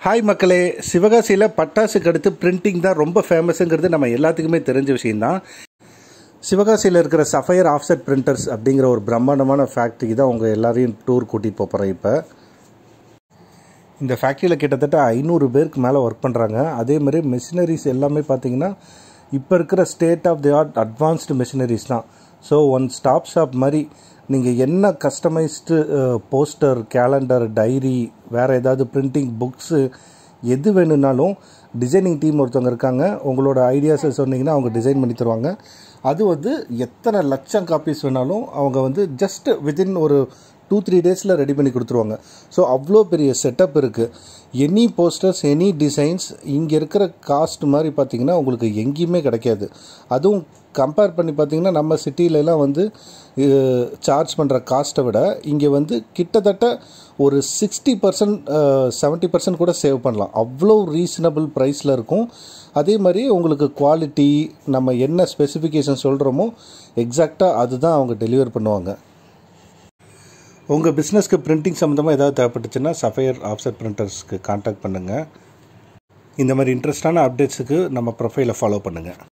hi மக்களே சிவகாசியில் பட்டாசுக்கு அடுத்து printing தான் ரொம்ப ஃபேமஸுங்கிறது நம்ம எல்லாத்துக்குமே தெரிஞ்ச விஷயம்தான் சிவகாசியில் இருக்கிற சஃபயர் ஆஃப்செட் பிரிண்டர்ஸ் அப்படிங்கிற ஒரு பிரம்மாண்டமான ஃபேக்ட்ரிக்கு தான் உங்கள் எல்லாரையும் டூர் கூட்டிகிட்டு போகிறேன் இப்போ இந்த ஃபேக்ட்ரியில் கிட்டத்தட்ட ஐநூறு பேருக்கு மேலே ஒர்க் பண்ணுறாங்க அதே மாதிரி மிஷினரிஸ் எல்லாமே பார்த்தீங்கன்னா இப்போ இருக்கிற state of the art advanced machineries தான் ஸோ ஒன் ஸ்டாப் ஷாப் மாதிரி நீங்கள் என்ன கஸ்டமைஸ்டு போஸ்டர் கேலண்டர் டைரி வேறு ஏதாவது பிரிண்டிங் புக்ஸு எது வேணும்னாலும் டிசைனிங் டீம் ஒருத்தவங்க இருக்காங்க உங்களோட ஐடியாஸை சொன்னீங்கன்னா அவங்க டிசைன் பண்ணி தருவாங்க அது வந்து எத்தனை லட்சம் காப்பீஸ் வேணாலும் அவங்க வந்து ஜஸ்ட் வித்தின் ஒரு டூ த்ரீ டேஸில் ரெடி பண்ணி கொடுத்துருவாங்க ஸோ அவ்வளோ பெரிய செட்டப் இருக்குது எனி போஸ்டர்ஸ் எனி டிசைன்ஸ் இங்கே இருக்கிற காஸ்ட் மாதிரி பார்த்தீங்கன்னா உங்களுக்கு எங்கேயுமே கிடைக்காது அதுவும் கம்பேர் பண்ணி பார்த்தீங்கன்னா நம்ம சிட்டிலலாம் வந்து சார்ஜ் பண்ணுற காஸ்ட்டை விட இங்கே வந்து கிட்டத்தட்ட ஒரு சிக்ஸ்டி பர்சன்ட் செவன்ட்டி பர்சன்ட் கூட சேவ் பண்ணலாம் அவ்வளோ ரீசனபிள் ப்ரைஸில் இருக்கும் அதே மாதிரி உங்களுக்கு குவாலிட்டி நம்ம என்ன ஸ்பெசிஃபிகேஷன் சொல்கிறோமோ எக்ஸாக்டாக அதுதான் அவங்க டெலிவர் பண்ணுவாங்க உங்கள் பிஸ்னஸ்க்கு பிரிண்டிங் சம்மந்தமாக ஏதாவது தேவைப்பட்டுச்சுன்னா சஃபயர் ஆஃப்செட் பிரிண்டர்ஸ்க்கு காண்டாக்ட் பண்ணுங்கள் இந்த மாதிரி இன்ட்ரெஸ்டான அப்டேட்ஸுக்கு நம்ம ப்ரொஃபைலை ஃபாலோ பண்ணுங்கள்